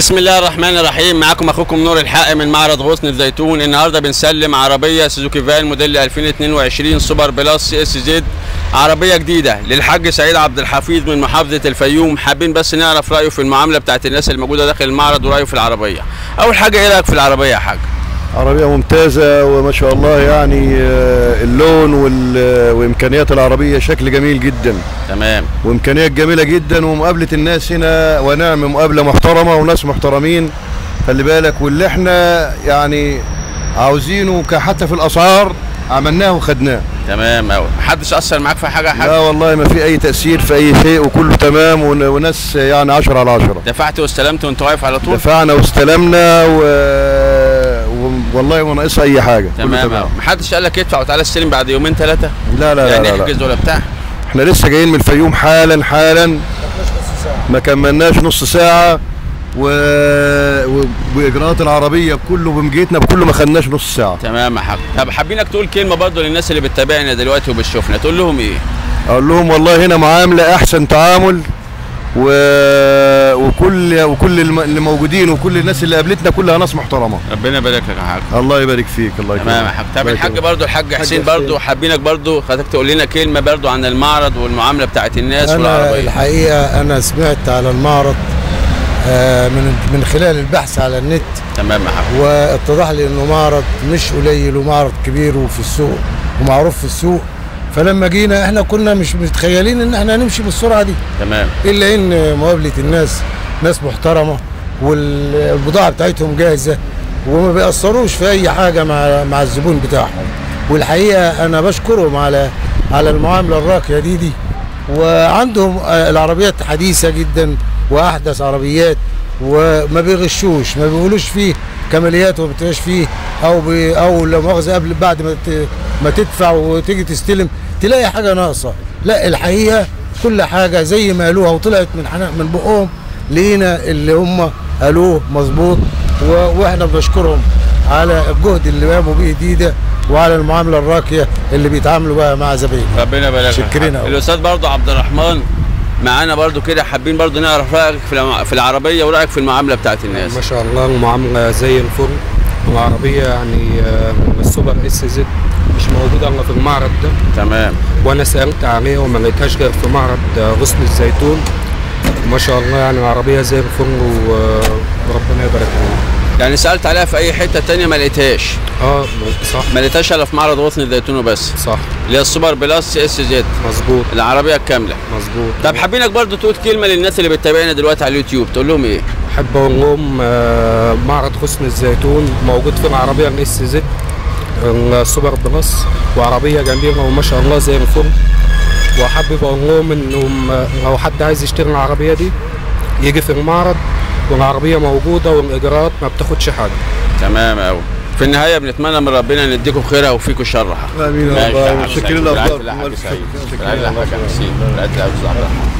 بسم الله الرحمن الرحيم معاكم اخوكم نور الحق من معرض غصن الزيتون النهارده بنسلم عربيه سوزوكي فان موديل 2022 سوبر بلس سي اس زد عربيه جديده للحاج سعيد عبد الحفيظ من محافظه الفيوم حابين بس نعرف رايه في المعامله بتاعت الناس اللي موجوده داخل المعرض ورايه في العربيه اول حاجه ايه رايك في العربيه يا حاج عربية ممتازة وما شاء الله يعني آه، اللون وال- وإمكانيات العربية شكل جميل جدا تمام وإمكانيات جميلة جدا ومقابلة الناس هنا ونعم مقابلة محترمة وناس محترمين خلي بالك واللي احنا يعني عاوزينه ك- حتى في الأسعار عملناه وخدناه تمام قوي محدش اثر معاك في حاجه يا لا حاج والله ما في أي تأثير في أي شيء وكله تمام ون- وناس يعني عشرة على عشرة دفعت واستلمت وانت واقف على طول دفعنا واستلمنا و... و... والله ما ناقصها أي حاجة كله تمام قوي محدش قال لك ادفع وتعالى استلم بعد يومين ثلاثه لا لا لا, يعني لا, لا. احجز ولا بتاع احنا لسه جايين من الفيوم حالا حالا ما كملناش نص ساعة و... و... واجراءات العربية كله بمجيتنا بكله ما خدناش نص ساعة تمام يا حاج طب حابينك تقول كلمه برضه للناس اللي بتتابعنا دلوقتي وبتشوفنا تقول لهم ايه اقول لهم والله هنا معاملة احسن تعامل و... وكل وكل الم- اللي موجودين وكل الناس اللي قابلتنا كلها ناس محترمة ربنا يبارك لك يا حاج الله يبارك فيك الله يكرمك تمام يا حاج طب الله الحاج يكرمك. برضه الحاج حسين برضه حابينك برضه حضرتك تقول لنا كلمه برضه عن المعرض والمعامله بتاعت الناس انا والعربيه الحقيقه انا سمعت على المعرض آه، من من خلال البحث على النت تمام يا حاج واتضح لي انه معرض مش قليل ومعرض كبير وفي السوق ومعروف في السوق فلما جينا احنا كنا مش متخيلين ان احنا هنمشي بالسرعه دي تمام الا ان مقابله الناس ناس محترمه والبضاعه بتاعتهم جاهزه وما بيأثروش في اي حاجه مع مع الزبون بتاعهم والحقيقه انا بشكرهم على على المعامله الراقيه دي دي وعندهم آه، العربيات حديثه جدا واحدث عربيات وما بيغشوش ما بيقولوش فيه كماليات وما بتبقاش فيه او بي او لو مؤاخذه قبل بعد ما ت- ما تدفع وتيجي تستلم تلاقي حاجه ناقصه لا الحقيقه كل حاجه زي ما قالوها وطلعت من حنا- من بقهم لقينا اللي هم قالوه مظبوط و- واحنا بنشكرهم على الجهد اللي قاموا بيه دي ده وعلى المعامله الراقيه اللي بيتعاملوا بقى مع زباين ربنا يبارك لك يا شكرين حاج. أوي. الاستاذ برضه عبد الرحمن معانا برضه كده حابين برضه نعرف رايك في الع- في العربيه ورايك في المعامله بتاعت الناس ما شاء الله المعاملة زي الفل العربية يعني آه، السوبر اس زد مش موجودة الا في المعرض ده تمام وانا سألت عليها وما لقيتهاش غير في معرض آه، غصن الزيتون ما شاء الله يعني العربية زي الفل و- وربنا يبارك لها يعني سالت عليها في اي حته تانية ما لقيتهاش اه صح ما لقيتهاش الا في معرض غصن الزيتون وبس صح اللي هي السوبر بلس سي اس زد مظبوط العربيه الكامله مظبوط طب حابينك برضه تقول كلمه للناس اللي بتتابعنا دلوقتي على اليوتيوب تقول لهم ايه احب اقول لهم آه، معرض غصن الزيتون موجود في العربية الاس زد السوبر بلس وعربية جميلة وما شاء الله زي الفل وحابب اقول لهم انهم آه، لو حد عايز يشتري العربية دي يجي في المعرض والعربية موجودة والاجراءات ما بتاخدش حاجة تمام قوي في النهايه بنتمنى من ربنا ان نديكم خيرها وفيكم شرها امين يا ماشي يا الله حاج متشكرين سعيد. برعاية لأفضل الله يا حاج سعيد برعاية الله يا حاج حسين برعاية الله يا أستاذ عبد الرحمن